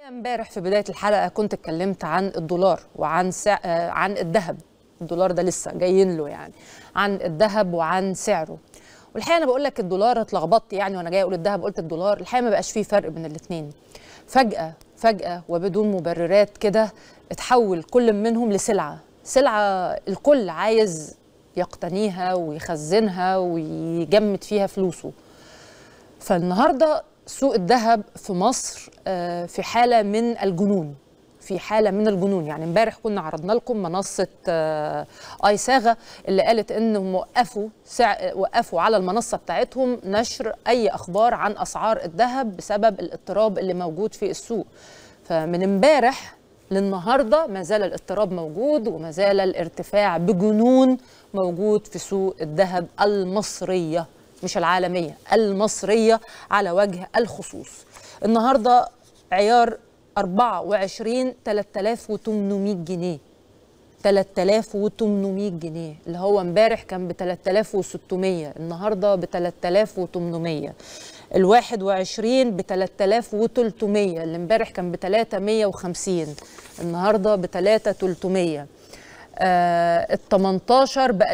امبارح في بدايه الحلقه كنت اتكلمت عن الدولار وعن سع... آه، عن الذهب الدولار ده لسه جايين له يعني عن الذهب وعن سعره والحقيقه انا بقول لك الدولار اتلخبطت يعني وانا جايه اقول الذهب قلت الدولار الحقيقه ما بقاش فيه فرق بين الاثنين فجاه فجاه وبدون مبررات كده اتحول كل منهم لسلعه سلعه الكل عايز يقتنيها ويخزنها ويجمد فيها فلوسه فالنهارده سوق الذهب في مصر آه، في حاله من الجنون في حاله من الجنون يعني امبارح كنا عرضنا لكم منصه آه، اي ساغا اللي قالت انهم وقفوا سع... وقفوا على المنصه بتاعتهم نشر اي اخبار عن اسعار الذهب بسبب الاضطراب اللي موجود في السوق فمن امبارح للنهارده ما زال الاضطراب موجود وما زال الارتفاع بجنون موجود في سوق الذهب المصريه مش العالميه المصريه على وجه الخصوص النهارده عيار 24 3800 جنيه 3800 جنيه اللي هو امبارح كان ب 3600 النهارده ب 3800 ال 21 ب 3300 اللي امبارح كان ب 3150 النهارده ب 3300 آه ال 18 ب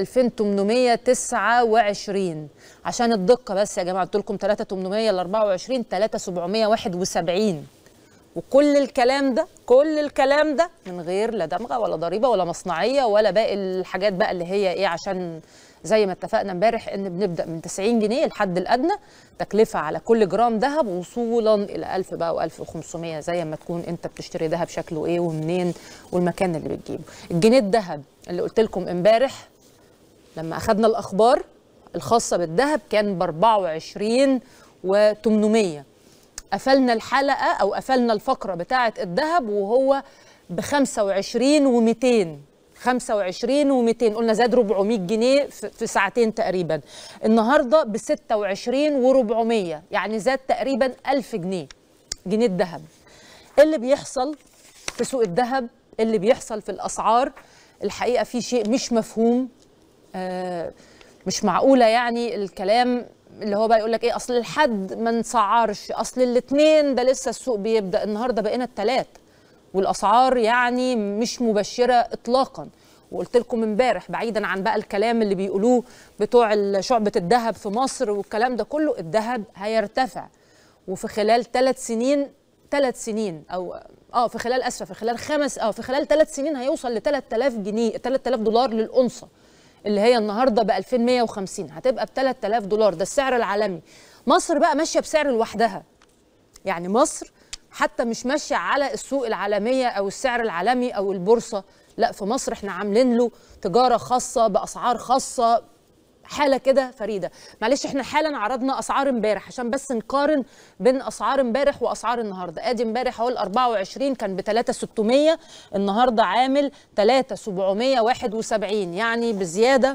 2829 عشان الدقه بس يا جماعه قلت لكم 3800 ل 24 3771 وكل الكلام ده كل الكلام ده من غير لا دمغه ولا ضريبه ولا مصنعيه ولا باقي الحاجات بقى اللي هي ايه عشان زي ما اتفقنا امبارح ان بنبدا من 90 جنيه الحد الادنى تكلفه على كل جرام ذهب وصولا الى 1000 بقى و1500 زي ما تكون انت بتشتري ذهب شكله ايه ومنين والمكان اللي بتجيبه الجنيه الذهب اللي قلت لكم امبارح لما اخذنا الاخبار الخاصه بالذهب كان ب 24 و800 قفلنا الحلقه او قفلنا الفقره بتاعه الذهب وهو ب 25 و200 25 و200 قلنا زاد 400 جنيه في في ساعتين تقريبا النهارده ب 26 و400 يعني زاد تقريبا 1000 جنيه جنيه الذهب إيه اللي بيحصل في سوق الذهب إيه اللي بيحصل في الاسعار الحقيقه في شيء مش مفهوم آه مش معقوله يعني الكلام اللي هو بقى يقول لك ايه اصل الحد ما نسعرش اصل الاثنين ده لسه السوق بيبدا النهارده بقينا الثلاث والاسعار يعني مش مبشره اطلاقا وقلت لكم امبارح بعيدا عن بقى الكلام اللي بيقولوه بتوع شعبه الذهب في مصر والكلام ده كله الذهب هيرتفع وفي خلال ثلاث سنين ثلاث سنين او اه في خلال اسفه في خلال خمس اه في خلال ثلاث سنين هيوصل ل 3000 جنيه 3000 دولار للأونصة اللي هي النهارده ب 2150 هتبقى ب 3000 دولار ده السعر العالمي مصر بقى ماشيه بسعر لوحدها يعني مصر حتى مش ماشيه على السوق العالميه او السعر العالمي او البورصه لا في مصر احنا عاملين له تجاره خاصه باسعار خاصه حاله كده فريده معلش احنا حالا عرضنا اسعار امبارح عشان بس نقارن بين اسعار امبارح واسعار النهارده ادي امبارح اهو ال 24 كان ب 3600 النهارده عامل 3771 يعني بزياده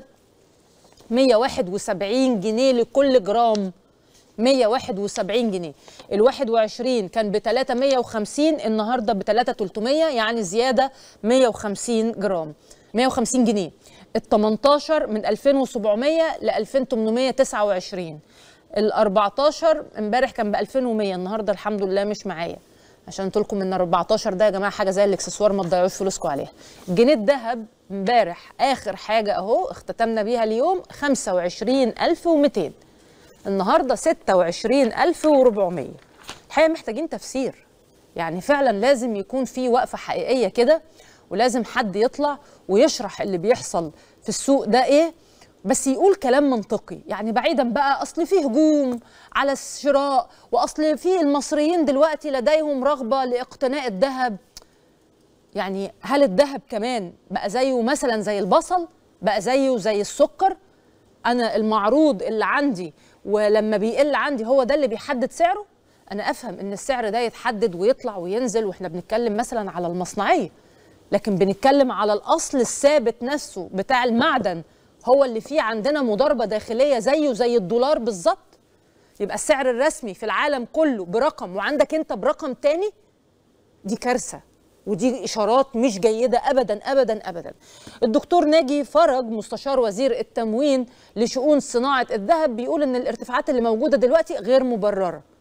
171 جنيه لكل جرام 171 جنيه ال 21 كان ب 350 النهارده ب 3300 يعني زياده 150 جرام 150 جنيه ال 18 من 2700 ل 2829 ال 14 امبارح كان ب 2100 النهارده الحمد لله مش معايا عشان قلت لكم ان 14 ده يا جماعه حاجه زي الاكسسوار ما تضيعوش فلوسكم عليها جنيه الذهب امبارح اخر حاجه اهو اختتمنا بيها اليوم 25200 النهارده 26400 الحقيقه محتاجين تفسير يعني فعلا لازم يكون في وقفه حقيقيه كده ولازم حد يطلع ويشرح اللي بيحصل في السوق ده ايه بس يقول كلام منطقي يعني بعيدا بقى اصل في هجوم على الشراء واصل في المصريين دلوقتي لديهم رغبه لاقتناء الذهب يعني هل الذهب كمان بقى زيه مثلا زي البصل بقى زيه زي السكر انا المعروض اللي عندي ولما بيقل عندي هو ده اللي بيحدد سعره انا افهم ان السعر ده يتحدد ويطلع وينزل واحنا بنتكلم مثلا على المصنعيه لكن بنتكلم على الاصل الثابت نفسه بتاع المعدن هو اللي فيه عندنا مضاربه داخليه زيه زي الدولار بالظبط يبقى السعر الرسمي في العالم كله برقم وعندك انت برقم تاني دي كارثه ودي اشارات مش جيده ابدا ابدا ابدا الدكتور ناجي فرج مستشار وزير التموين لشؤون صناعه الذهب بيقول ان الارتفاعات اللي موجوده دلوقتي غير مبرره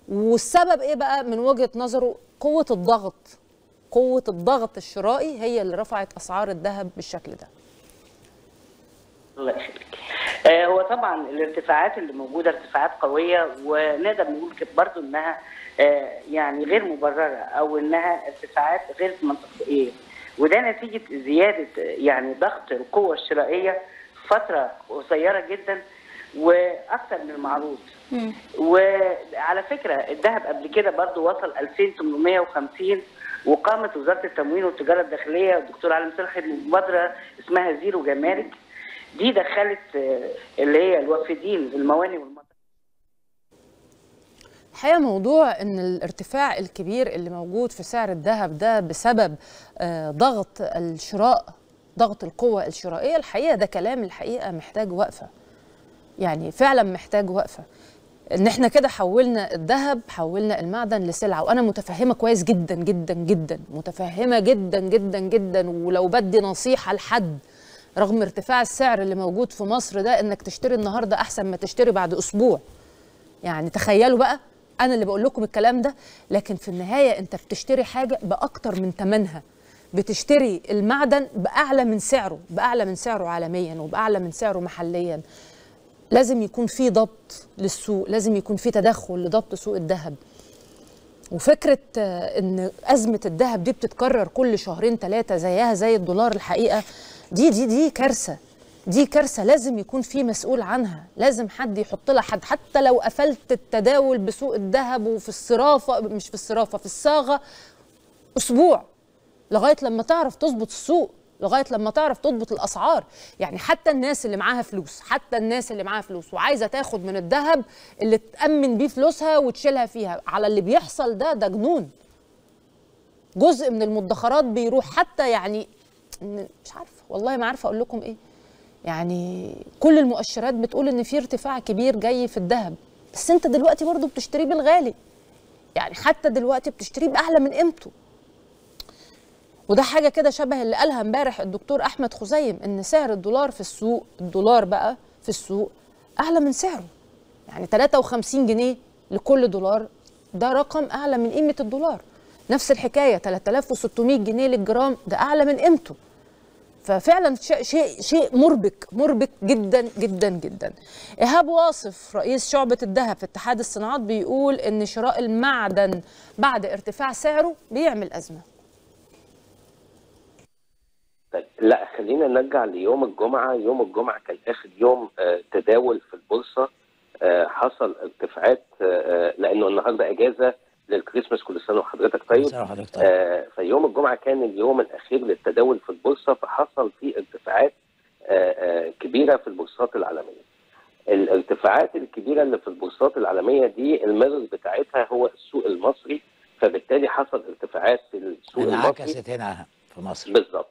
والسبب ايه بقى من وجهه نظره قوه الضغط قوه الضغط الشرائي هي اللي رفعت اسعار الذهب بالشكل ده الله يخليك آه، هو طبعا الارتفاعات اللي موجوده ارتفاعات قويه ونقدر نقول كده برضو انها آه، يعني غير مبرره او انها ارتفاعات غير منطقيه وده نتيجه زياده آه، يعني ضغط القوه الشرائيه في فتره قصيره جدا واكثر من المعروض وعلى فكره الذهب قبل كده برضو وصل 2850 وقامت وزاره التموين والتجاره الداخليه والدكتور علي صالح مبادره اسمها زيرو جمارك دي دخلت آه، اللي هي الوافدين المواني والمطار الحقيقه موضوع ان الارتفاع الكبير اللي موجود في سعر الذهب ده بسبب آه، ضغط الشراء ضغط القوة الشرائية الحقيقة ده كلام الحقيقة محتاج وقفة يعني فعلا محتاج وقفة ان احنا كده حولنا الذهب حولنا المعدن لسلعة وانا متفهمة كويس جدا جدا جدا متفهمة جدا جدا جدا ولو بدي نصيحة لحد رغم ارتفاع السعر اللي موجود في مصر ده انك تشتري النهارده احسن ما تشتري بعد اسبوع يعني تخيلوا بقى انا اللي بقول لكم الكلام ده لكن في النهايه انت بتشتري حاجه باكتر من ثمنها بتشتري المعدن باعلى من سعره باعلى من سعره عالميا وباعلى من سعره محليا لازم يكون في ضبط للسوق لازم يكون في تدخل لضبط سوق الذهب وفكره آه، ان ازمه الذهب دي بتتكرر كل شهرين ثلاثه زيها زي الدولار الحقيقه دي دي دي كارثه دي كارثه لازم يكون في مسؤول عنها لازم حد يحط لها حد حتى لو قفلت التداول بسوق الذهب وفي الصرافه مش في الصرافه في الصاغه اسبوع لغايه لما تعرف تظبط السوق لغايه لما تعرف تضبط الاسعار يعني حتى الناس اللي معاها فلوس حتى الناس اللي معاها فلوس وعايزه تاخد من الذهب اللي تامن بيه فلوسها وتشيلها فيها على اللي بيحصل ده ده جنون جزء من المدخرات بيروح حتى يعني م- مش عارفه والله ما عارفه اقول لكم ايه يعني كل المؤشرات بتقول ان في ارتفاع كبير جاي في الذهب بس انت دلوقتي برضو بتشتريه بالغالي يعني حتى دلوقتي بتشتريه باعلى من قيمته وده حاجه كده شبه اللي قالها امبارح الدكتور احمد خزيم ان سعر الدولار في السوق الدولار بقى في السوق اعلى من سعره يعني 53 جنيه لكل دولار ده رقم اعلى من قيمه الدولار نفس الحكايه 3600 جنيه للجرام ده اعلى من قيمته ففعلا شيء شيء شيء مربك مربك جدا جدا جدا ايهاب واصف رئيس شعبه الذهب في اتحاد الصناعات بيقول ان شراء المعدن بعد ارتفاع سعره بيعمل ازمه طيب لا خلينا نرجع ليوم الجمعة يوم الجمعة كان آخر يوم آه، تداول في البورصة آه، حصل ارتفاعات آه، آه، لأنه النهاردة أجازة للكريسماس كل سنة وحضرتك طيب سنة وحضرتك طيب. آه، فيوم الجمعة كان اليوم الأخير للتداول في البورصة فحصل فيه ارتفاعات آه، آه، كبيرة في البورصات العالمية الارتفاعات الكبيرة اللي في البورصات العالمية دي المرر بتاعتها هو السوق المصري فبالتالي حصل ارتفاعات في السوق المصري انعكست هنا في مصر بالظبط